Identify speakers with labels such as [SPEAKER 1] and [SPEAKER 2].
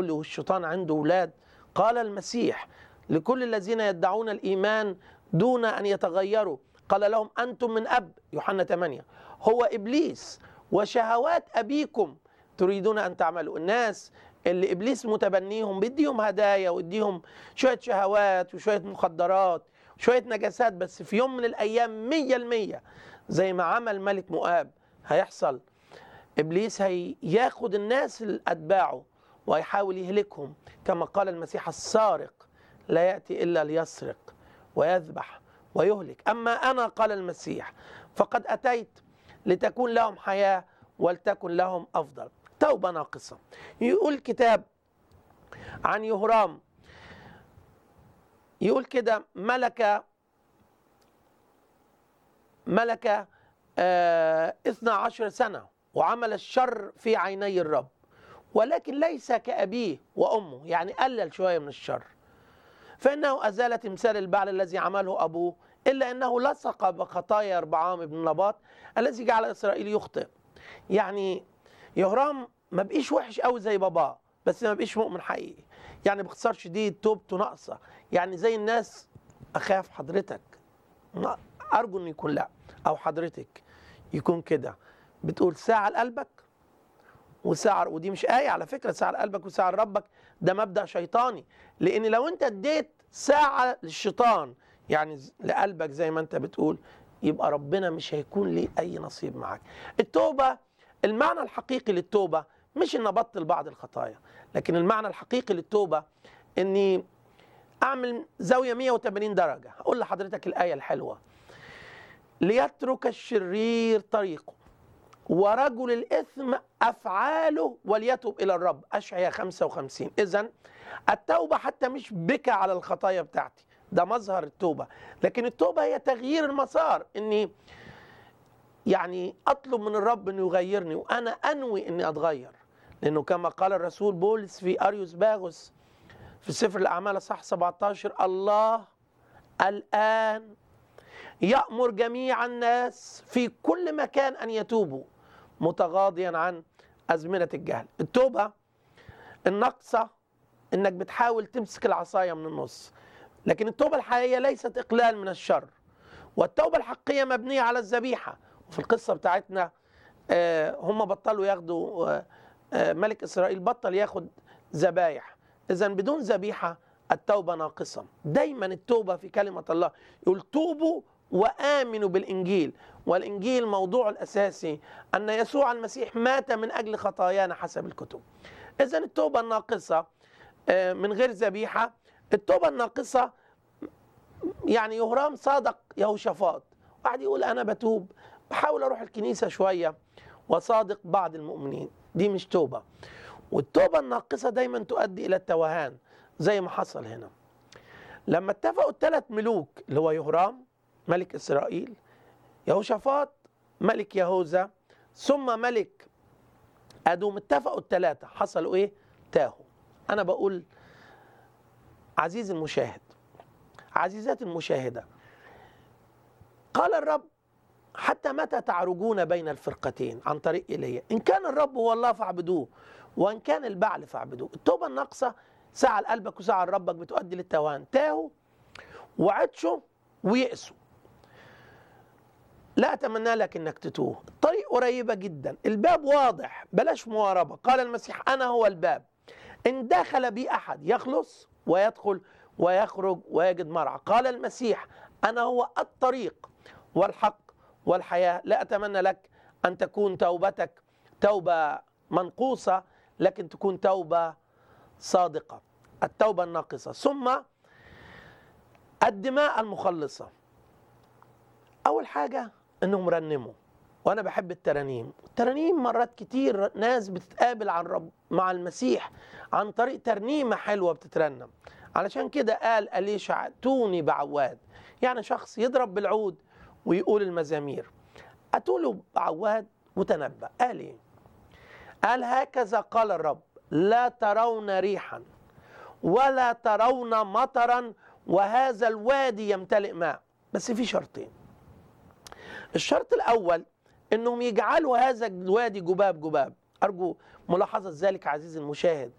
[SPEAKER 1] تقول لي والشيطان عنده اولاد قال المسيح لكل الذين يدعون الايمان دون ان يتغيروا قال لهم انتم من اب يوحنا 8 هو ابليس وشهوات ابيكم تريدون ان تعملوا الناس اللي ابليس متبنيهم بيديهم هدايا ويديهم شويه شهوات وشويه مخدرات شويه نجاسات بس في يوم من الايام مية المية زي ما عمل ملك مؤاب هيحصل ابليس هياخد الناس اللي اتباعه ويحاول يهلكهم كما قال المسيح السارق لا ياتي الا ليسرق ويذبح ويهلك اما انا قال المسيح فقد اتيت لتكون لهم حياه ولتكن لهم افضل توبه ناقصه يقول كتاب عن يهرام يقول كده ملك ملك آه 12 سنة وعمل الشر في عيني الرب ولكن ليس كأبيه وأمه يعني قلل شوية من الشر فإنه أزال تمثال البعل الذي عمله أبوه إلا أنه لصق بخطايا ربعام بن نباط الذي جعل إسرائيل يخطئ يعني يهرام ما بقيش وحش قوي زي باباه بس ما بقيش مؤمن حقيقي يعني باختصار شديد توبته ناقصة يعني زي الناس أخاف حضرتك أرجو أن يكون لا أو حضرتك يكون كده بتقول ساعة لقلبك وساعة ودي مش آية على فكرة ساعة لقلبك وساعة لربك ده مبدأ شيطاني لأن لو أنت اديت ساعة للشيطان يعني لقلبك زي ما أنت بتقول يبقى ربنا مش هيكون ليه أي نصيب معاك التوبة المعنى الحقيقي للتوبة مش ان ابطل بعض الخطايا لكن المعنى الحقيقي للتوبه اني اعمل زاويه 180 درجه هقول لحضرتك الايه الحلوه ليترك الشرير طريقه ورجل الاثم افعاله وليتوب الى الرب اشعياء 55 اذا التوبه حتى مش بكى على الخطايا بتاعتي ده مظهر التوبه لكن التوبه هي تغيير المسار اني يعني اطلب من الرب انه يغيرني وانا انوي اني اتغير لانه كما قال الرسول بولس في اريوس باغوس في سفر الاعمال صح 17 الله الان يامر جميع الناس في كل مكان ان يتوبوا متغاضيا عن ازمنه الجهل التوبه الناقصه انك بتحاول تمسك العصايه من النص لكن التوبه الحقيقيه ليست اقلال من الشر والتوبه الحقيقيه مبنيه على الذبيحه وفي القصه بتاعتنا آه هم بطلوا ياخدوا آه ملك اسرائيل بطل ياخد ذبايح اذا بدون ذبيحه التوبه ناقصه دايما التوبه في كلمه الله يقول توبوا وامنوا بالانجيل والانجيل موضوع الاساسي ان يسوع المسيح مات من اجل خطايانا حسب الكتب اذا التوبه الناقصه من غير ذبيحه التوبه الناقصه يعني يهرام صادق يهوشافاط واحد يقول انا بتوب بحاول اروح الكنيسه شويه وصادق بعض المؤمنين دي مش توبه والتوبه الناقصه دايما تؤدي الى التوهان زي ما حصل هنا لما اتفقوا الثلاث ملوك اللي هو يهرام ملك اسرائيل يهوشافاط ملك يهوذا ثم ملك ادوم اتفقوا الثلاثه حصلوا ايه تاهوا انا بقول عزيزي المشاهد عزيزاتي المشاهده قال الرب حتى متى تعرجون بين الفرقتين عن طريق ايليا ان كان الرب هو الله فاعبدوه وان كان البعل فاعبدوه التوبه الناقصه ساعه لقلبك وساعه لربك بتؤدي للتوهان تاهوا وعطشوا ويأسوا لا اتمنى لك انك تتوه الطريق قريبه جدا الباب واضح بلاش مواربه قال المسيح انا هو الباب ان دخل بي احد يخلص ويدخل ويخرج ويجد مرعى قال المسيح انا هو الطريق والحق والحياه لا اتمنى لك ان تكون توبتك توبه منقوصه لكن تكون توبه صادقه التوبه الناقصه ثم الدماء المخلصه اول حاجه انهم رنموا وانا بحب الترانيم الترانيم مرات كتير ناس بتتقابل عن رب مع المسيح عن طريق ترنيمه حلوه بتترنم علشان كده قال أليشع اتوني بعواد يعني شخص يضرب بالعود ويقول المزامير اتوا بعواد وتنبأ قال ايه قال هكذا قال الرب لا ترون ريحا ولا ترون مطرا وهذا الوادي يمتلئ ماء بس في شرطين الشرط الاول انهم يجعلوا هذا الوادي جباب جباب ارجو ملاحظه ذلك عزيزي المشاهد